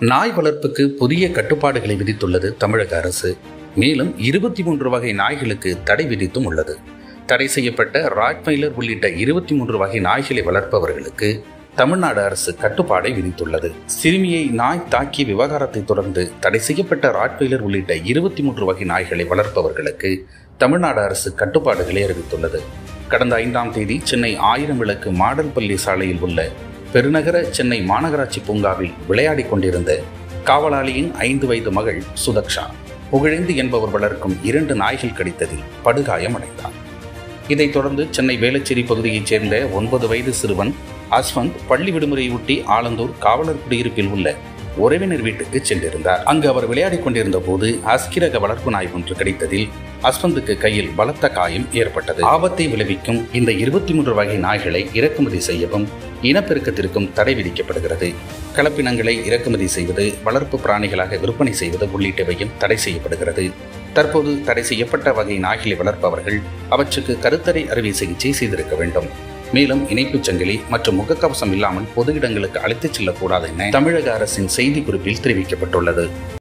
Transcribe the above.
நாய் வளர்ப்புக்கு புதிய கட்டுப்பாடுகளை விதித்துள்ளது தமிழக அரசு மேலும் இருபத்தி மூன்று வகை நாய்களுக்கு தடை விதித்தும் உள்ளது தடை செய்யப்பட்ட ராட்வைலர் உள்ளிட்ட இருபத்தி மூன்று வகை நாய்களை வளர்ப்பவர்களுக்கு தமிழ்நாடு அரசு கட்டுப்பாடை விதித்துள்ளது சிறுமியை நாய் தாக்கிய விவகாரத்தை தொடர்ந்து தடை செய்யப்பட்ட ராட்வைலர் உள்ளிட்ட இருபத்தி மூன்று வகை நாய்களை வளர்ப்பவர்களுக்கு தமிழ்நாடு அரசு கட்டுப்பாடுகளை அறிவித்துள்ளது கடந்த ஐந்தாம் தேதி சென்னை ஆயிரம் விளக்கு மாடல் பள்ளி சாலையில் உள்ள பெருநகர சென்னை மாநகராட்சி பூங்காவில் விளையாடிக் கொண்டிருந்த காவலாளியின் ஐந்து வயது மகள் சுதக்ஷா புகழேந்து என்பவர் வளர்க்கும் இரண்டு நாய்கள் கடித்ததில் படுகாயம் அடைந்தார் இதைத் தொடர்ந்து சென்னை வேளச்சேரி பகுதியைச் சேர்ந்த ஒன்பது வயது சிறுவன் அஸ்வந்த் பள்ளி விடுமுறையொட்டி ஆலந்தூர் காவலர் குடியிருப்பில் உள்ள உறவினர் வீட்டுக்கு சென்றிருந்தார் அங்கு அவர் விளையாடிக் கொண்டிருந்த போது அஸ்கிரக வளர்ப்பு நாய் ஒன்று கிடைத்ததில் அஸ்வந்துக்கு கையில் பலத்த காயம் ஏற்பட்டது ஆபத்தை விளைவிக்கும் இந்த இருபத்தி மூன்று வகை நாய்களை இறக்குமதி செய்யவும் இனப்பெருக்கத்திற்கும் தடை விதிக்கப்படுகிறது கலப்பினங்களை இறக்குமதி செய்வது வளர்ப்பு பிராணிகளாக விற்பனை செய்வது உள்ளிட்டவையும் தடை செய்யப்படுகிறது தற்போது தடை செய்யப்பட்ட வகை நாய்களை வளர்ப்பவர்கள் அவற்றுக்கு கருத்தடை அறுவை சிகிச்சை செய்திருக்க வேண்டும் மேலும் இணைப்புச் சங்கிலி மற்றும் முகக்கவசம் இல்லாமல் பொது இடங்களுக்கு அழைத்துச் செல்லக்கூடாது என தமிழக அரசின் செய்திக்குறிப்பில் தெரிவிக்கப்பட்டுள்ளது